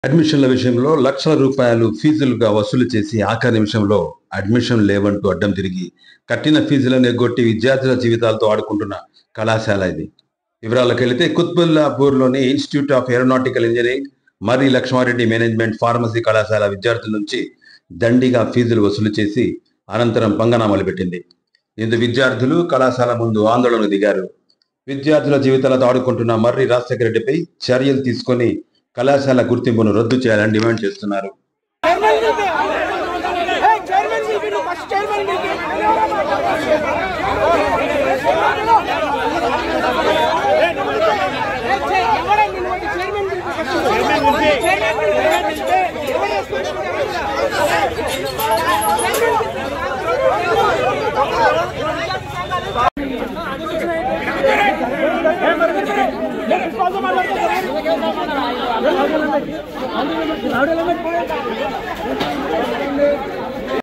అడ్మిషన్ల విషయంలో లక్షల రూపాయలు ఫీజులుగా వసూలు చేసి ఆఖరి నిమిషంలో అడ్మిషన్ లేవంటూ అడ్డం తిరిగి కట్టిన ఫీజులను ఎగ్గొట్టి విద్యార్థుల జీవితాలతో ఆడుకుంటున్న కళాశాల ఇది వివరాలకు వెళితే కుత్బుల్లాపూర్లోని institute of aeronautical engineering Marri Laxma Reddy management pharmacy కళాశాల విద్యార్థుల నుంచి దండిగా ఫీజులు వసూలు చేసి అనంతరం పంగనామాలు పెట్టింది ఇందు విద్యార్థులు కళాశాల ముందు ఆందోళనకు దిగారు విద్యార్థుల జీవితాలతో ఆడుకుంటున్న మర్రి రాజశేఖర రెడ్డిపై చర్యలు తీసుకొని కళాశాల గుర్తింపును రద్దు చేయాలని డిమాండ్ చేస్తున్నారు చైర్మన్ పిలిపి ఫస్ట్ చైర్మన్